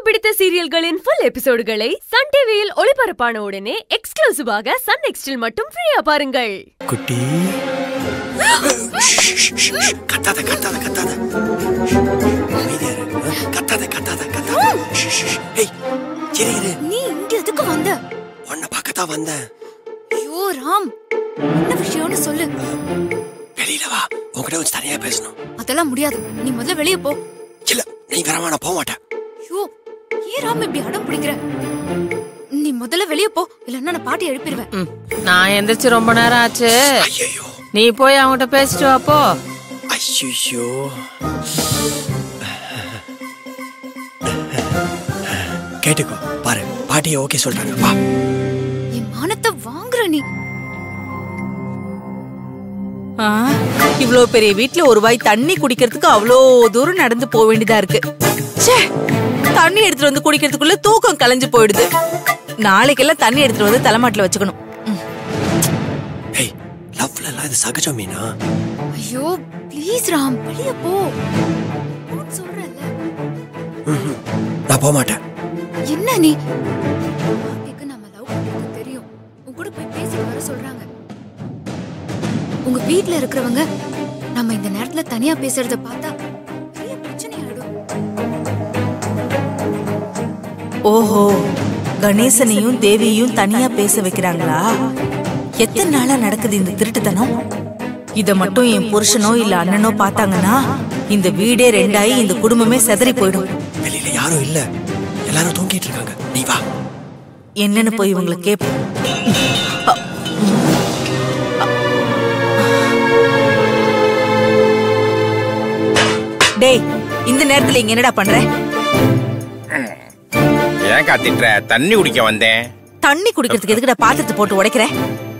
பிடித்த சீரியல்களின் full எபிசோடுகளை Sun டிவியில் ஒளிபரப்பான உடனே எக்ஸ்க்ளூசிவாக சன் நெக்ஸ்டில் மட்டும் ஃப்ரீயா பாருங்கள் குட்டி கத்தாத கத்தாத கத்தாத அமைதியா இரு. கத்தாத கத்தாத கத்தாத ஷ், ஷ், ஷ். ஏய் இரு இரு நீ இங்க எதுக்கு வந்த உன்னை பார்க்கத்தான் வந்தேன் ஐயோ ராம் என்ன விஷயம்னு சொல்லு வெளியில வா உன்கிட்ட கொஞ்சம் தனியா பேசணும் அதெல்லாம் முடியாது நீ முதல்ல வெளிய போ இல்ல நீ வரமா நான் போக மாட்டேன் ஐயோ ஏன் ராம் இப்படி அடம் பிடிக்கிற நீ முதல்ல வெளிய போ இல்லன்னா நான் பாட்டி எழுப்பிடுவேன் ம். நான் எந்திரிச்சு ரொம்ப நேரம் ஆச்சு ஐயோ நீ போய் அவங்ககிட்ட பேசிட்டு வா போ ஐயோ கேட்டுக்கோ பாரு பாட்டியை ஓகே சொல்றாங்க வா என் மானத்தை வாங்குற நீ ஆ, இவ்ளோ பெரிய வீட்ல ஒரு வாய் தண்ணி குடிக்கிறதுக்கு அவ்வளோ தூரம் நடந்து போக வேண்டியதா இருக்கு ச்சே தண்ணி எடுத்துட்டு வந்து குடிக்கிறதுக்குள்ள தூக்கம் கலைஞ்சு போயிடுது நாளைக்கெல்லாம் தண்ணி எடுத்துட்டு வந்து தலைமாட்டில் வச்சுக்கணும் ம். ஏய் லவ்ல எல்லாம் இது சகஜம் மீனா ஐயோ ப்ளீஸ் ராம் வெளிய போ போன்னு சொல்றேன்ல ம்ஹும். நான் போக மாட்டேன் என்ன நீ பாட்டிக்கு நம்ம லவ் பண்றது தெரியும் உன் கூட போய் பேசிட்டு வர சொல்றாங்க உங்க வீட்ல இருக்கிறவங்க நம்ம இந்த நேரத்துல தனியா பேசுறத பார்த்தா பெரிய பிரச்சனை ஆயிடும் ஓஹோ கணேசனையும் தேவியையும் தனியா பேச வைக்கிறாங்களா எத்தனை நாளா நடக்குது இந்த திருட்டுத்தனம் இத மட்டும் என் புருஷனோ இல்ல அண்ணனோ பார்த்தாங்கன்னா இந்த வீடே ரெண்டாயி இந்த குடும்பமே செதறி போயிடும் வெளியில யாரும் இல்ல எல்லாரும் தூங்கிட்டு இருக்காங்க நீ வா என்னன்னு போய் இவங்களை கேட்போம் டேய் இந்த நேரத்துல இங்க என்னடா பண்ற ஏன் காத்திட்டுற தண்ணி குடிக்க வந்தேன் தண்ணி குடிக்கிறதுக்கு எதுக்குடா பாத்திரத்தை போட்டு உடைக்கிற